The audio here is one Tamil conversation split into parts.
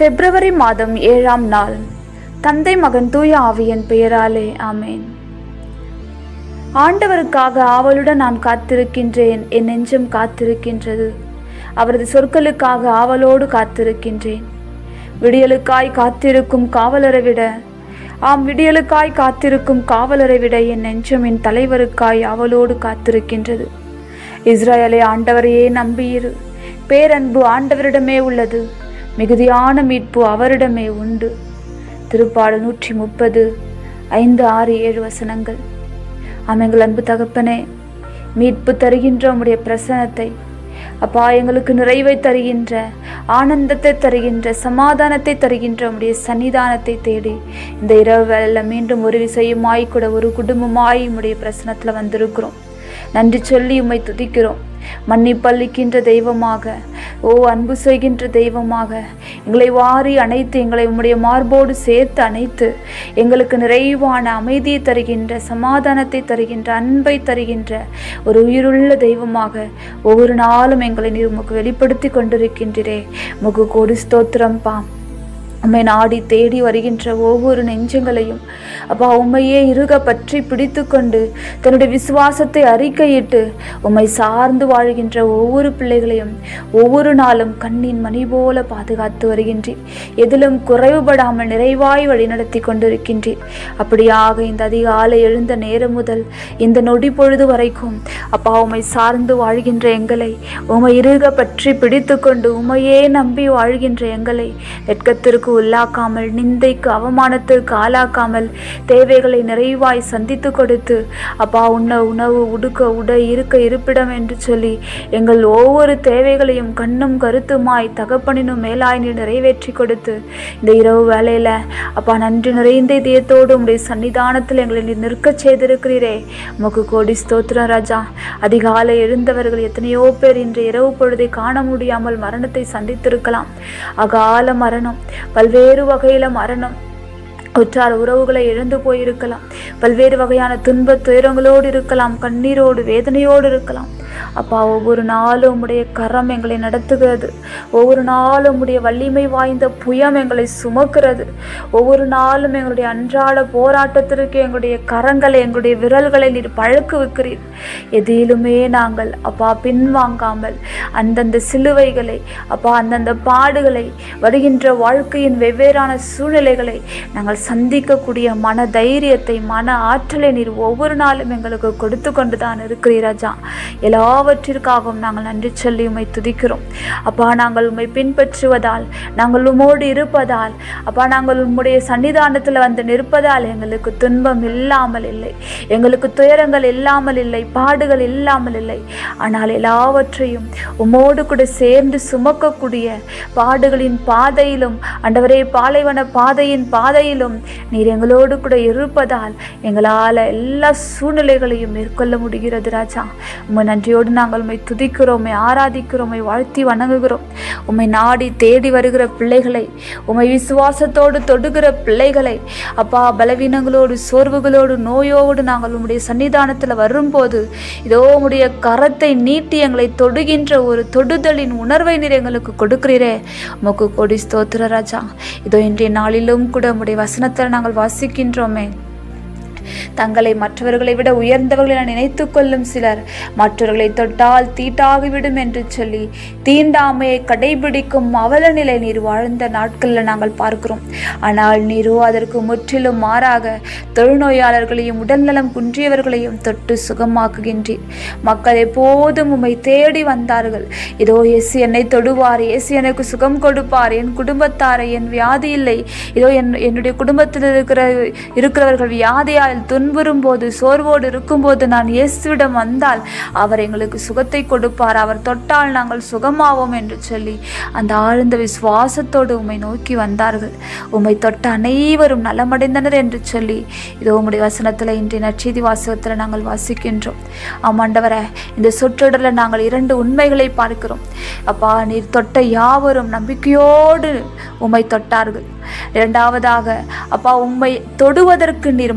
பிப்ரவரி மாதம் ஏழாம் நாள் தந்தை மகன் தூய ஆவியின் பெயராலே ஆமேன் ஆண்டவருக்காக ஆவலுடன் நான் காத்திருக்கின்றேன் என் நெஞ்சம் காத்திருக்கின்றது அவரது சொற்களுக்காக ஆவலோடு காத்திருக்கின்றேன் விடியலுக்காய் காத்திருக்கும் காவலரை விட ஆம் விடியலுக்காய் காத்திருக்கும் காவலரை விட என் நெஞ்சம் என் தலைவருக்காய் ஆவலோடு காத்திருக்கின்றது இஸ்ரேலை ஆண்டவரையே நம்பியிரு பேரன்பு ஆண்டவரிடமே உள்ளது மிகுதியான மீட்பு அவரிடமே உண்டு திருப்பாடு நூற்றி முப்பது ஐந்து ஆறு ஏழு வசனங்கள் ஆமெங்கள் அன்பு தகப்பனே மீட்பு தருகின்ற உம்முடைய பிரசனத்தை அப்பா எங்களுக்கு நிறைவை தருகின்ற ஆனந்தத்தை தருகின்ற சமாதானத்தை தருகின்ற உம்முடைய சன்னிதானத்தை தேடி இந்த இரவு வேளையில் மீண்டும் ஒரு விசையுமாய் கூட ஒரு குடும்பமாய் உம்முடைய பிரசனத்தில் வந்திருக்கிறோம் நன்றி சொல்லி உம்மை துதிக்கிறோம் மன்னிப்பளிக்கின்ற தெய்வமாக ஓ அன்பு செய்கின்ற தெய்வமாக எங்களை வாரி அணைத்து எங்களை உம்முடைய மார்போடு சேர்த்து அணைத்து எங்களுக்கு நிறைவான அமைதியை தருகின்ற சமாதானத்தை தருகின்ற அன்பை தருகின்ற ஒரு உயிருள்ள தெய்வமாக ஒவ்வொரு நாளும் எங்களை நீர் உமக்கு வெளிப்படுத்தி கொண்டிருக்கின்றீரே உமக்கு கோடி ஸ்தோத்திரம் பாம் உம்மை நாடி தேடி வருகின்ற ஒவ்வொரு நெஞ்சங்களையும் அப்பா உம்மையே இருக பற்றி பிடித்து கொண்டு தன்னுடைய விசுவாசத்தை அறிக்கையிட்டு உம்மை சார்ந்து வாழ்கின்ற ஒவ்வொரு பிள்ளைகளையும் ஒவ்வொரு நாளும் கண்ணின் மணி போல பாதுகாத்து வருகின்றீர் எதிலும் குறைவுபடாமல் நிறைவாய் வழிநடத்தி கொண்டிருக்கின்றீர் அப்படியாக இந்த அதிகாலை எழுந்த நேரம் முதல் இந்த நொடி பொழுது வரைக்கும் அப்பா உம்மை சார்ந்து வாழ்கின்ற எங்களை உம்மை இருக பற்றி பிடித்து கொண்டு உம்மையே நம்பி வாழ்கின்ற எங்களை வெட்கத்திற்கு உள்ளாக்காமல் நிந்தைக்கு அவமானத்திற்கு ஆளாக்காமல் தேவைகளை நிறைவாய் சந்தித்து கொடுத்து அப்பா உண்ண உணவு உடுக்க உடை இருக்க இருப்பிடம் என்று சொல்லி எங்கள் ஒவ்வொரு தேவைகளையும் கண்ணும் கருத்துமாய் தகப்பனினும் மேலாய் நீர் நிறைவேற்றி கொடுத்து இந்த இரவு வேளையில அப்பா நன்றி நிறைந்த இதயத்தோடு உடைய சன்னிதானத்தில் எங்களை நீர் நிற்கச் செய்திருக்கிறீரே உமக்கு கோடி ஸ்தோத்திரம் ராஜா அதிகாலை எழுந்தவர்கள் எத்தனையோ பேர் இன்று இரவு பொழுதை காண முடியாமல் மரணத்தை சந்தித்திருக்கலாம் அகால மரணம் பல்வேறு வகையில மரணம் உற்றார் உறவுகளை இழந்து போயிருக்கலாம் பல்வேறு வகையான துன்ப துயரங்களோடு இருக்கலாம் கண்ணீரோடு வேதனையோடு இருக்கலாம் அப்பா ஒவ்வொரு நாளும் உம்முடைய கரம் எங்களை நடத்துகிறது ஒவ்வொரு நாளும் உம்முடைய வலிமை வாய்ந்த புயம் எங்களை சுமக்கிறது ஒவ்வொரு நாளும் எங்களுடைய அன்றாட போராட்டத்திற்கு எங்களுடைய கரங்களை எங்களுடைய விரல்களை நீர் பழக்கு வைக்கிறீர் எதிலுமே நாங்கள் அப்பா பின்வாங்காமல் அந்தந்த சிலுவைகளை அப்பா அந்தந்த பாடுகளை வருகின்ற வாழ்க்கையின் வெவ்வேறான சூழ்நிலைகளை நாங்கள் சந்திக்கக்கூடிய மன தைரியத்தை மன ஆற்றலை நீர் ஒவ்வொரு நாளும் எங்களுக்கு கொடுத்து கொண்டு தான் இருக்கிறீர் ராஜா எல்லாவற்றிற்காகவும் நாங்கள் நன்றி சொல்லி உம்மை துதிக்கிறோம் அப்பா நாங்கள் உம்மை பின்பற்றுவதால் நாங்கள் உம்மோடு இருப்பதால் அப்பா நாங்கள் உம்முடைய சன்னிதானத்தில் வந்து நிற்பதால் எங்களுக்கு துன்பம் இல்லாமல் இல்லை எங்களுக்கு துயரங்கள் இல்லாமல் இல்லை பாடுகள் இல்லாமல் இல்லை ஆனால் எல்லாவற்றையும் உம்மோடு கூட சேர்ந்து சுமக்கக்கூடிய பாடுகளின் பாதையிலும் அண்டவரே பாலைவன பாதையின் பாதையிலும் நீர் எங்களோடு கூட இருப்பதால் எங்களால் எல்லா சூழ்நிலைகளையும் மேற்கொள்ள முடிகிறது ராஜா உம்மை நன்றியோடு நாங்கள் உம்மை துதிக்கிறோம் உம்மை ஆராதிக்கிறோம் உம்மை வாழ்த்தி வணங்குகிறோம் உம்மை நாடி தேடி வருகிற பிள்ளைகளை உம்மை விசுவாசத்தோடு தொடுகிற பிள்ளைகளை அப்பா பலவீனங்களோடு சோர்வுகளோடு நோயோடு நாங்கள் உம்முடைய சன்னிதானத்தில் வரும்போது இதோ உம்முடைய கரத்தை நீட்டி எங்களை தொடுகின்ற ஒரு தொடுதலின் உணர்வை நீர் எங்களுக்கு கொடுக்கிறீரே உமக்கு கொடி ஸ்தோத்திர ராஜா இதோ இன்றைய நாளிலும் கூட உம்முடைய வசனத்தில் நாங்கள் வாசிக்கின்றோமே தங்களை மற்றவர்களை விட உயர்ந்தவர்கள் என நினைத்து கொள்ளும் சிலர் மற்றவர்களை தொட்டால் தீட்டாகிவிடும் என்று சொல்லி தீண்டாமையை கடைபிடிக்கும் அவல நிலை நீர் வாழ்ந்த நாட்களில் நாங்கள் பார்க்கிறோம் ஆனால் நீரோ அதற்கு முற்றிலும் மாறாக தொழுநோயாளர்களையும் உடல்நலம் குன்றியவர்களையும் தொட்டு சுகமாக்குகின்றீர் மக்கள் எப்போதும் உம்மை தேடி வந்தார்கள் இதோ இயேசு என்னை தொடுவார் இயேசு எனக்கு சுகம் கொடுப்பார் என் குடும்பத்தாரை என் வியாதி இல்லை இதோ என் என்னுடைய குடும்பத்தில் இருக்கிற இருக்கிறவர்கள் வியாதியால் துன்புறும் போது சோர்வோடு இருக்கும்போது நான் இயேசுவிடம் வந்தால் அவர் எங்களுக்கு சுகத்தை கொடுப்பார் அவர் தொட்டால் நாங்கள் சுகமாவோம் என்று சொல்லி அந்த ஆழ்ந்த விசுவாசத்தோடு உம்மை நோக்கி வந்தார்கள் உம்மை தொட்ட அனைவரும் நலமடைந்தனர் என்று சொல்லி இதோ உம்முடைய வசனத்தில் இன்றைய நற்செய்தி வாசகத்தில் நாங்கள் வாசிக்கின்றோம் ஆமாண்டவரே இந்த சொற்றொடரில் நாங்கள் இரண்டு உண்மைகளை பார்க்கிறோம் அப்பா நீர் தொட்ட யாவரும் நம்பிக்கையோடு உம்மை தொட்டார்கள் இரண்டாவதாக அப்பா உம்மை தொடுவதற்கு நீர் மக்களை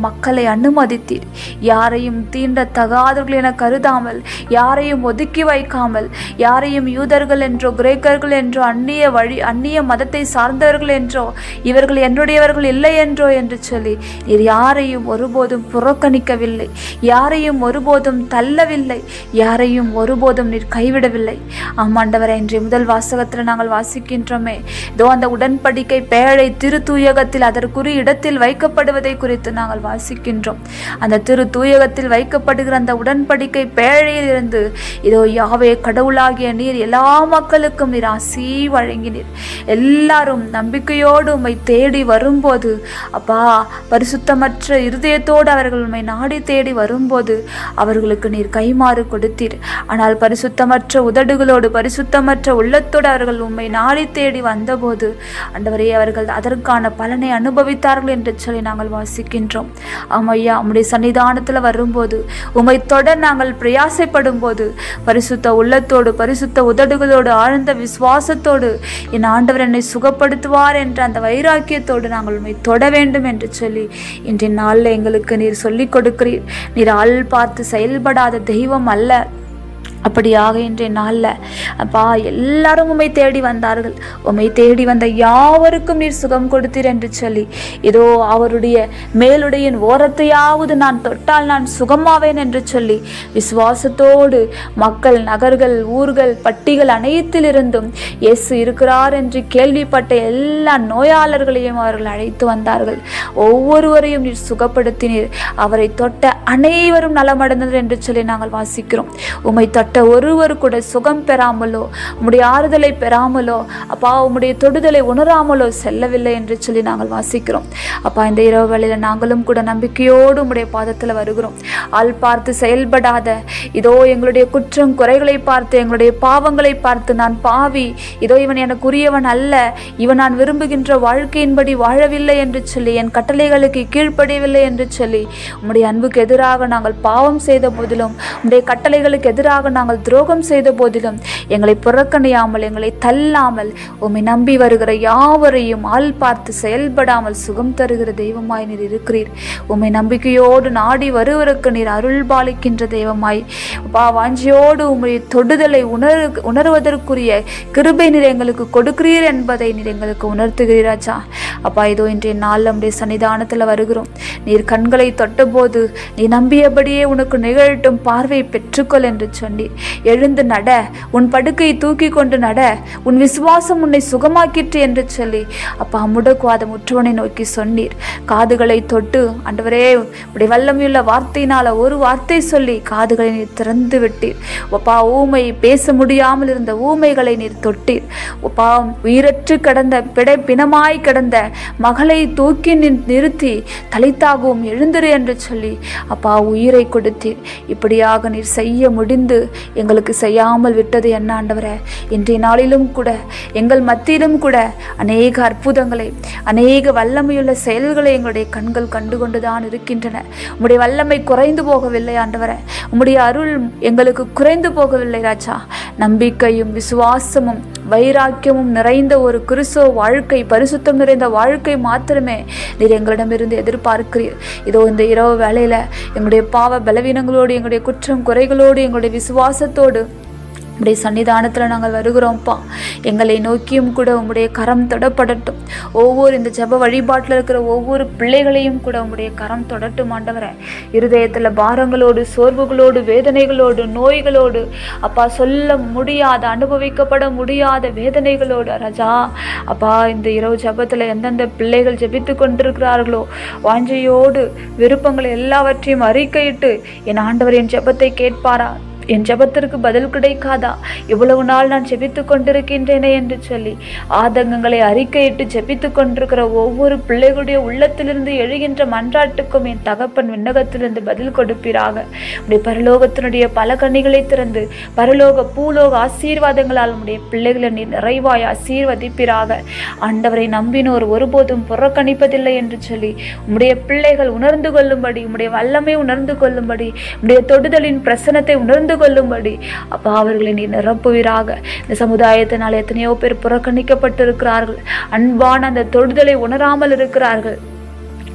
எங்களை அனுமதித்தீர் யாரையும் தீண்டத்தகாதவர்கள் என கருதாமல் யாரையும் ஒதுக்கி வைக்காமல் யாரையும் யூதர்கள் என்றோ கிரேக்கர்கள் என்றோ அந்நிய வழி அந்நிய மதத்தை சார்ந்தவர்கள் என்றோ இவர்கள் என்னுடையவர்கள் இல்லை என்றோ என்று சொல்லி நீர் யாரையும் ஒருபோதும் புறக்கணிக்கவில்லை யாரையும் ஒருபோதும் தள்ளவில்லை யாரையும் ஒருபோதும் நீர் கைவிடவில்லை ஆமாண்டவரை இன்றைய முதல் வாசகத்தில் நாங்கள் வாசிக்கின்றோமே இதோ அந்த உடன்படிக்கை பேழை திரு தூயகத்தில் அதற்குரிய இடத்தில் வைக்கப்படுவதை குறித்து நாங்கள் வாசிக்கின்றோம் அந்த திரு தூயகத்தில் வைக்கப்படுகிற அந்த உடன்படிக்கை பேழையில் இருந்து இதோ யாவே கடவுளாகிய நீர் எல்லா மக்களுக்கும் நீர் ஆசி வழங்கினீர் எல்லாரும் நம்பிக்கையோடு உம்மை தேடி வரும்போது அப்பா பரிசுத்தமற்ற இருதயத்தோடு அவர்கள் உம்மை நாடி தேடி வரும்போது அவர்களுக்கு நீர் கைமாறு கொடுத்தீர் ஆனால் பரிசுத்தமற்ற உதடுகளோடு பரிசுத்தமற்ற உள்ளத்தோடு அவர்கள் உம்மை நாடி தேடி வந்தபோது ஆண்டவரே அவர்கள் அதற்கான பலனை அனுபவித்தார்கள் என்று சொல்லி நாங்கள் வாசிக்கின்றோம் ஆமையா உம்முடைய சன்னிதானத்தில் வரும்போது உம்மை தொட நாங்கள் பிரயாசைப்படும் போது பரிசுத்த உள்ளத்தோடு பரிசுத்த உதடுகளோடு ஆழ்ந்த விசுவாசத்தோடு என் ஆண்டவர் என்னை சுகப்படுத்துவார் என்ற அந்த வைராக்கியத்தோடு நாங்கள் உண்மை தொட வேண்டும் என்று சொல்லி இன்றைய நாளில் எங்களுக்கு நீர் சொல்லிக் கொடுக்கிறீர் நீர் ஆள் பார்த்து செயல்படாத தெய்வம் அல்ல அப்படியாக இன்றைய நாளில் அப்பா எல்லாரும் உம்மை தேடி வந்தார்கள் உம்மை தேடி வந்த யாவருக்கும் நீர் சுகம் கொடுத்தீர் என்று சொல்லி இதோ அவருடைய மேலுடையின் ஓரத்தையாவது நான் தொட்டால் நான் சுகமாவேன் என்று சொல்லி விசுவாசத்தோடு மக்கள் நகர்கள் ஊர்கள் பட்டிகள் அனைத்திலிருந்தும் இயேசு இருக்கிறார் என்று கேள்விப்பட்ட எல்லா நோயாளர்களையும் அவர்கள் அழைத்து வந்தார்கள் ஒவ்வொருவரையும் நீர் சுகப்படுத்தினீர் அவரை தொட்ட அனைவரும் நலமடைந்தனர் என்று சொல்லி நாங்கள் வாசிக்கிறோம் உம்மை தொட்ட ஒருவர் கூட சுகம் பெறாமலோ உம்முடைய ஆறுதலை பெறாமலோ அப்பா உம்முடைய தொடுதலை உணராமலோ செல்லவில்லை என்று சொல்லி நாங்கள் வாசிக்கிறோம் அப்பா இந்த இரவு வேளையில நாங்களும் கூட நம்பிக்கையோடு உம்முடைய பாதத்தில் வருகிறோம் ஆள் பார்த்து செயல்படாத இதோ எங்களுடைய குற்றம் குறைகளை பார்த்து எங்களுடைய பாவங்களை பார்த்து நான் பாவி இதோ இவன் எனக்குரியவன் அல்ல இவன் நான் விரும்புகின்ற வாழ்க்கையின்படி வாழவில்லை என்று சொல்லி என் கட்டளைகளுக்கு கீழ்ப்படியவில்லை என்று சொல்லி உம்முடைய அன்புக்கு எதிராக நாங்கள் பாவம் செய்த போதிலும் உம்முடைய கட்டளைகளுக்கு எதிராக நாங்கள் துரோகம் செய்த போதிலும் எங்களை புறக்கணியாமல் எங்களை தள்ளாமல் உம்மை நம்பி வருகிற யாவரையும் ஆள் பார்த்து செயல்படாமல் சுகம் தருகிற தெய்வமாய் நீர் இருக்கிறீர் உம்மை நம்பிக்கையோடு நாடி வருவருக்கு நீர் அருள் பாலிக்கின்ற தெய்வமாய் அப்பா வாஞ்சியோடு உம்முடைய தொடுதலை உணர் உணர்வதற்குரிய கிருபை நீர் எங்களுக்கு கொடுக்கிறீர் என்பதை நீர் எங்களுக்கு உணர்த்துகிறீராச்சா அப்பா இதோ இன்றைய நாள் நம்முடைய சன்னிதானத்தில் வருகிறோம் நீர் கண்களை தொட்டபோது நீ நம்பியபடியே உனக்கு நிகழட்டும் பார்வை பெற்றுக்கொள் என்று சொன்னீர் எழுந்து நட உன் படுக்கையை தூக்கி கொண்டு நட உன் விசுவாசம் உன்னை சுகமாக்கிற்று என்று சொல்லி அப்பா முடக்குவாதம் உற்றவனை நோக்கி சொன்னீர் காதுகளை தொட்டு ஆண்டவரே உடைய வல்லமையுள்ள வார்த்தையினால ஒரு வார்த்தை சொல்லி காதுகளை நீர் திறந்து விட்டீர் அப்பா ஊமை பேச முடியாமல் இருந்த ஊமைகளை நீர் தொட்டீர் அப்பா உயிரற்று கிடந்த பிடை பிணமாய் கிடந்த மகளை தூக்கி நின் நிறுத்தி தலித்தாகவும் எழுந்திரு என்று சொல்லி அப்பா உயிரை கொடுத்தீர் இப்படியாக நீர் செய்ய முடிந்து எங்களுக்கு செய்யாமல் விட்டது என்ன ஆண்டவரே இன்றைய நாளிலும் கூட எங்கள் மத்தியிலும் கூட அநேக அற்புதங்களை அநேக வல்லமையுள்ள செயல்களை எங்களுடைய கண்கள் கண்டு கொண்டுதான் இருக்கின்றன உம்முடைய வல்லமை குறைந்து போகவில்லை ஆண்டவரே உம்முடைய அருள் எங்களுக்கு குறைந்து போகவில்லை ராஜா நம்பிக்கையும் விசுவாசமும் வைராக்கியமும் நிறைந்த ஒரு கிறிஸ்துவ வாழ்க்கை பரிசுத்தம் நிறைந்த வாழ்க்கை மாத்திரமே நீர் எங்களிடமிருந்து எதிர்பார்க்கிறீர் இதோ இந்த இரவு வேளையில எங்களுடைய பாவ பலவீனங்களோடு எங்களுடைய குற்றம் குறைகளோடு எங்களுடைய விசுவாசத்தோடு உடைய சன்னிதானத்தில் நாங்கள் வருகிறோம்ப்பா எங்களை நோக்கியும் கூட உம்முடைய கரம் தொடப்படட்டும் ஒவ்வொரு இந்த ஜெப வழிபாட்டில் இருக்கிற ஒவ்வொரு பிள்ளைகளையும் கூட உம்முடைய கரம் தொடட்டும் ஆண்டவரே இருதயத்தில் பாரங்களோடு சோர்வுகளோடு வேதனைகளோடு நோய்களோடு அப்பா சொல்ல முடியாத அனுபவிக்கப்பட முடியாத வேதனைகளோடு ராஜா அப்பா இந்த இரவு ஜெபத்தில் எந்தெந்த பிள்ளைகள் ஜெபித்து கொண்டிருக்கிறார்களோ வாஞ்சையோடு விருப்பங்களை எல்லாவற்றையும் அறிக்கையிட்டு என் ஆண்டவர் என் ஜெபத்தை கேட்பாரா என் ஜெபத்திற்கு பதில் கிடைக்காதா இவ்வளவு நாள் நான் ஜெபித்து கொண்டிருக்கின்றேனே என்று சொல்லி ஆதங்கங்களை அறிக்கையிட்டு ஜெபித்து கொண்டிருக்கிற ஒவ்வொரு பிள்ளைகளுடைய உள்ளத்திலிருந்து எழுகின்ற மன்றாட்டுக்கும் என் தகப்பன் விண்ணகத்திலிருந்து பதில் கொடுப்பீராக உடைய பரலோகத்தினுடைய பல கண்ணிகளை திறந்து பரலோக பூலோக ஆசீர்வாதங்களால் உடைய பிள்ளைகளை நீ நிறைவாய் ஆசீர்வதிப்பீராக ஆண்டவரை நம்பினோர் ஒருபோதும் புறக்கணிப்பதில்லை என்று சொல்லி உம்முடைய பிள்ளைகள் உணர்ந்து கொள்ளும்படி உம்முடைய வல்லமை உணர்ந்து கொள்ளும்படி உம்முடைய தொடுதலின் பிரசனத்தை உணர்ந்து கொள்ளும்படி அப்பா அவர்களை நீ நிரப்புவீராக இந்த சமுதாயத்தினால் எத்தனையோ பேர் புறக்கணிக்கப்பட்டிருக்கிறார்கள் அன்பான அந்த தொடுதலை உணராமல் இருக்கிறார்கள்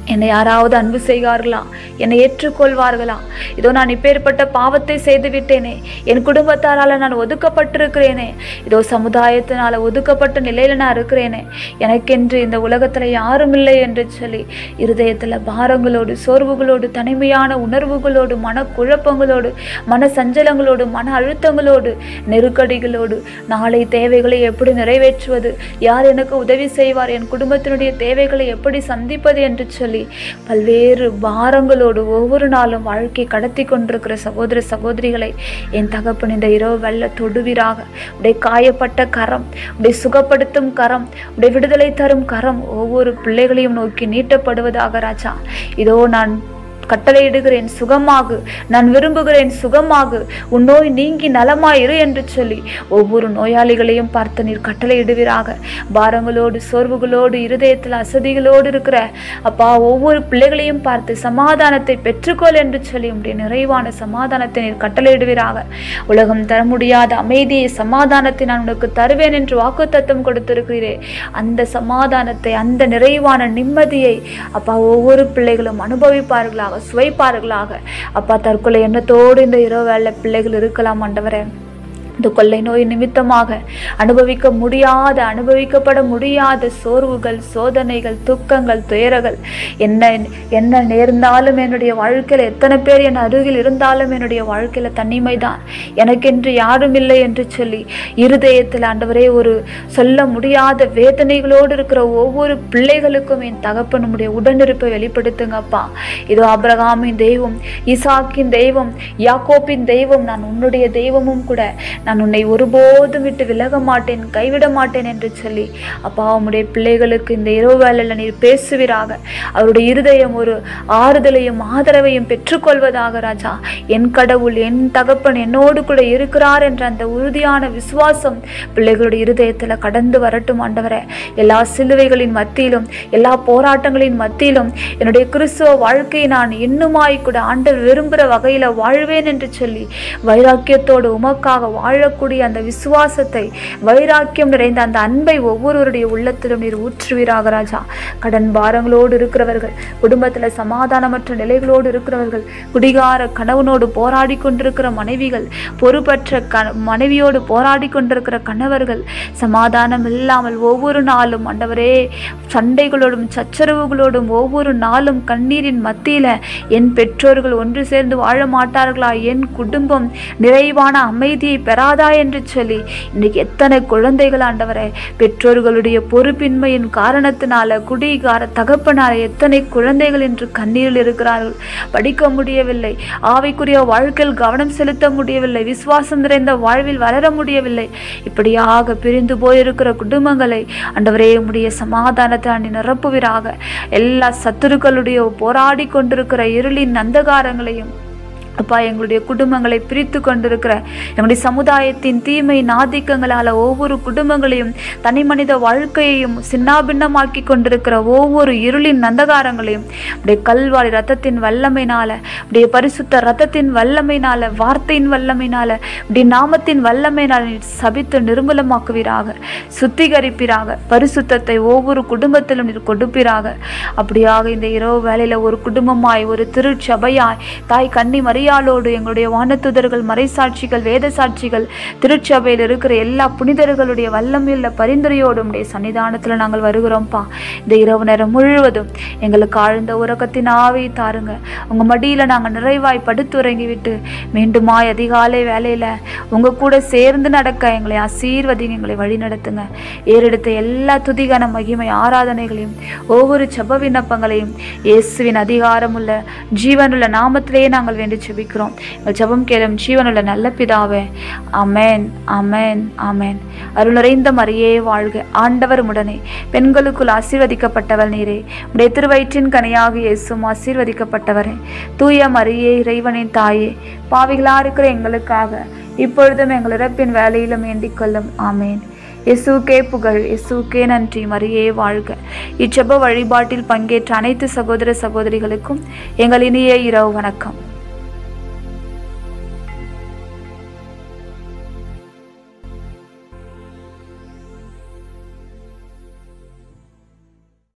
என்னை யாராவது அன்பு செய்வார்களா என்னை ஏற்றுக்கொள்வார்களா இதோ நான் இப்பேற்பட்ட பாவத்தை செய்து விட்டேனே என் குடும்பத்தாரால் நான் ஒதுக்கப்பட்டிருக்கிறேனே இதோ சமுதாயத்தினால ஒதுக்கப்பட்ட நிலையில நான் இருக்கிறேனே எனக்கென்று இந்த உலகத்துல யாரும் இல்லை என்று சொல்லி இருதயத்துல பாரங்களோடு சோர்வுகளோடு தனிமையான உணர்வுகளோடு மனக்குழப்பங்களோடு மன சஞ்சலங்களோடு மன அழுத்தங்களோடு நெருக்கடிகளோடு நாளை தேவைகளை எப்படி நிறைவேற்றுவது யார் எனக்கு உதவி செய்வார் என் குடும்பத்தினுடைய தேவைகளை எப்படி சந்திப்பது என்று சொல்லி பல்வேறு பாரங்களோடு ஒவ்வொரு நாளும் வாழ்க்கை கடத்தி கொண்டிருக்கிற சகோதர சகோதரிகளை என் தகப்பன் இந்த இரவு வெள்ள தொடுவீராக உடைய காயப்பட்ட கரம் உடைய சுகப்படுத்தும் கரம் உடைய விடுதலை தரும் கரம் ஒவ்வொரு பிள்ளைகளையும் நோக்கி நீட்டப்படுவதாக ராஜா இதோ நான் கட்டளையிடுகிறேன் சுகமாகு நான் விரும்புகிறேன் சுகமாகு உன் நோய் நீங்கி நலமாயிரு என்று சொல்லி ஒவ்வொரு நோயாளிகளையும் பார்த்து நீர் கட்டளையிடுவீராக பாரங்களோடு சோர்வுகளோடு இருதயத்தில் அசதிகளோடு இருக்கிற அப்பா ஒவ்வொரு பிள்ளைகளையும் பார்த்து சமாதானத்தை பெற்றுக்கொள் என்று சொல்லி உடைய நிறைவான சமாதானத்தை நீர் கட்டளையிடுவீராக உலகம் தர முடியாத அமைதியை சமாதானத்தை நான் உனக்கு தருவேன் என்று வாக்குத்தத்தம் கொடுத்திருக்கிறீரே அந்த சமாதானத்தை அந்த நிறைவான நிம்மதியை அப்பா ஒவ்வொரு பிள்ளைகளும் அனுபவிப்பார்களாக சுவைப்பார்களாக அப்பா தற்கொலை எண்ணத்தோடு இந்த இரவு வேளை பிள்ளைகள் இருக்கலாம் ஆண்டவரே இந்த கொள்ளை நோய் நிமித்தமாக அனுபவிக்க முடியாத அனுபவிக்கப்பட முடியாத சோர்வுகள் சோதனைகள் துக்கங்கள் துயரங்கள் என்ன என்ன நேர்ந்தாலும் என்னுடைய வாழ்க்கையில் எத்தனை பேர் என் அருகில் இருந்தாலும் என்னுடைய வாழ்க்கையில் தனிமை தான் எனக்கென்று யாரும் இல்லை என்று சொல்லி இருதயத்தில் ஆண்டவரே ஒரு சொல்ல முடியாத வேதனைகளோடு இருக்கிற ஒவ்வொரு பிள்ளைகளுக்கும் என் தகப்பன் உடைய உடனிருப்பை வெளிப்படுத்துங்கப்பா இதோ அபிரகாமின் தெய்வம் ஈசாக்கின் தெய்வம் யாக்கோப்பின் தெய்வம் நான் உன்னுடைய தெய்வமும் கூட நான் உன்னை ஒருபோதும் விட்டு விலக மாட்டேன் கைவிட மாட்டேன் என்று சொல்லி அப்பா உம்முடைய பிள்ளைகளுக்கு இந்த இரவு வேளையில் நீர் பேசுவீராக அவருடைய இருதயம் ஒரு ஆறுதலையும் ஆதரவையும் பெற்றுக்கொள்வதாக ராஜா என் கடவுள் என் தகப்பன் என்னோடு கூட இருக்கிறார் என்ற அந்த உறுதியான விசுவாசம் பிள்ளைகளுடைய இருதயத்தில் கடந்து வரட்டும் ஆண்டவரே எல்லா சிலுவைகளின் மத்தியிலும் எல்லா போராட்டங்களின் மத்தியிலும் என்னுடைய கிறிஸ்துவ வாழ்க்கையை நான் இன்னுமாய் கூட ஆண்டவர் விரும்புகிற வகையில் வாழ்வேன் என்று சொல்லி வைராக்கியத்தோடு உமக்காக வாழக்கூடிய அந்த விசுவாசத்தை வைராக்கியம் நிறைந்த அந்த அன்பை ஒவ்வொருவருடைய உள்ளத்திலும் நீர் ஊற்றுவீராக ராஜா கடன் பாரங்களோடு இருக்கிறவர்கள் குடும்பத்தில் சமாதானமற்ற நிலைகளோடு இருக்கிறவர்கள் குடிகார கணவனோடு போராடி கொண்டிருக்கிற மனைவிகள் பொறுப்பற்ற க மனைவியோடு போராடி கொண்டிருக்கிற கணவர்கள் சமாதானம் இல்லாமல் ஒவ்வொரு நாளும் ஆண்டவரே சண்டைகளோடும் சச்சரவுகளோடும் ஒவ்வொரு நாளும் கண்ணீரின் மத்தியில் என் பெற்றோர்கள் ஒன்று சேர்ந்து வாழ மாட்டார்களா என் குடும்பம் நிறைவான அமைதியை பெறாதா என்று சொல்லி இன்னைக்கு எத்தனை குழந்தைகள் ஆண்டவரே பெற்றோர்களுடைய பொறுப்பின்மையின் காரணத்தினால குடிகார தகப்பனால எத்தனை குழந்தைகள் என்று கண்ணீரில் இருக்கிறார்கள் படிக்க முடியவில்லை ஆவிக்குரிய வாழ்க்கையில் கவனம் செலுத்த முடியவில்லை விசுவாசம் நிறைந்த வாழ்வில் வளர முடியவில்லை இப்படியாக பிரிந்து போயிருக்கிற குடும்பங்களை ஆண்டவரே உம்முடைய சமாதானத்தை அணி நிரப்புவீராக எல்லா சத்துருக்களுடைய போராடி கொண்டிருக்கிற இருளின் அந்தகாரங்களையும் அப்பா எங்களுடைய குடும்பங்களை பிரித்து கொண்டிருக்கிற எங்களுடைய சமுதாயத்தின் தீமை ஆதிக்கங்களால் ஒவ்வொரு குடும்பங்களையும் தனி மனித வாழ்க்கையையும் சின்னாபின்னமாக்கி கொண்டிருக்கிற ஒவ்வொரு இருளின் அந்தகாரங்களையும் அப்படியே கல்வாரி ரத்தத்தின் வல்லமைனால அப்படியே பரிசுத்த ரத்தத்தின் வல்லமைனால வார்த்தையின் வல்லமைனால இப்படி நாமத்தின் வல்லமைனால நீர் சபித்து நிர்மூலமாக்குவீராக சுத்திகரிப்பீராக பரிசுத்தத்தை ஒவ்வொரு குடும்பத்திலும் நீர் கொடுப்பீராக அப்படியாக இந்த இரவு வேளையில ஒரு குடும்பமாய் ஒரு திருச்சபையாய் தாய் கன்னி மரியாளோடு எங்களுடைய வானத்துதர்கள் மறைசாட்சிகள் வேத சாட்சிகள் திருச்சபையில் இருக்கிற எல்லா புனிதர்களுடைய வல்லமையுள்ள பரிந்துரையோடு உடைய சன்னிதானத்தில் நாங்கள் வருகிறோம்ப்பா இந்த இரவு நேரம் முழுவதும் எங்களுக்கு ஆழ்ந்த உறக்கத்தின் ஆவி தாருங்க உங்கள் மடியில் நாங்கள் நிறைவாய் படுத்துறங்கி விட்டு மீண்டுமாய் அதிகாலை வேலையில் உங்கள் கூட சேர்ந்து நடக்க எங்களை ஆசீர்வதிங்க எங்களை வழி நடத்துங்க ஏறெடுத்த எல்லா துதிகான மகிமை ஆராதனைகளையும் ஒவ்வொரு ஜெப விண்ணப்பங்களையும் இயேசுவின் அதிகாரமுள்ள ஜீவனுள்ள நாமத்திலேயே நாங்கள் வேண்டி ஜெபிக்கிறோம் எங்கள் ஜெபம் கேளும் ஜீவனுள்ள நல்ல பிதாவே அமேன் அமேன் அமேன் அருள் நிறைந்த மரியே வாழ்க ஆண்டவர் உடனே பெண்களுக்குள் ஆசீர்வதிக்கப்பட்டவள் நீரே உடைய திருவயிற்றின் கனியாக இயேசும் ஆசீர்வதிக்கப்பட்டவரே தூய மரியே இறைவனின் தாயே பாவிகளா இருக்கிற எங்களுக்காக இப்பொழுதும் எங்கள் இறப்பின் வேலையிலும் வேண்டிக் கொள்ளும் ஆமேன் இயேசுக்கே புகழ் இயேசுக்கே நன்றி மரியே வாழ்க இச்செப வழிபாட்டில் பங்கேற்ற அனைத்து சகோதர சகோதரிகளுக்கும் எங்கள் இனிய இரவு வணக்கம்